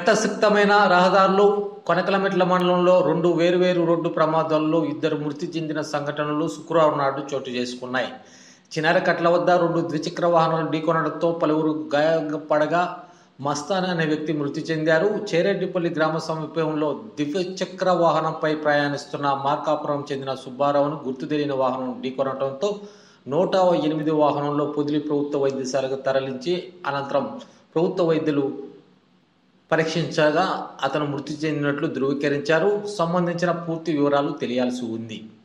రక్తసిక్తమైన రహదారులు కొనకలమెట్ల మండలంలో రెండు వేరువేరు రోడ్డు ప్రమాదాల్లో ఇద్దరు మృతి చెందిన సంఘటనలు శుక్రవారం నాడు చోటు చేసుకున్నాయి చిన్నారకట్ల వద్ద రెండు ద్విచక్ర వాహనాలు ఢీకొనడంతో పలువురు గాయపడగా మస్తాన్ అనే వ్యక్తి మృతి చెందారు చేరెడ్డిపల్లి గ్రామ సమీపంలో ద్విచక్ర వాహనంపై ప్రయాణిస్తున్న మార్కాపురం చెందిన సుబ్బారావును గుర్తు తెలియని వాహనం ఢీకొనడంతో నూట ఎనిమిది వాహనంలో పొదిలి ప్రభుత్వ వైద్యశాలకు తరలించి అనంతరం ప్రభుత్వ వైద్యులు పరీక్షించగా అతను మృతి చెందినట్లు ధృవీకరించారు సంబంధించిన పూర్తి వివరాలు తెలియాల్సి ఉంది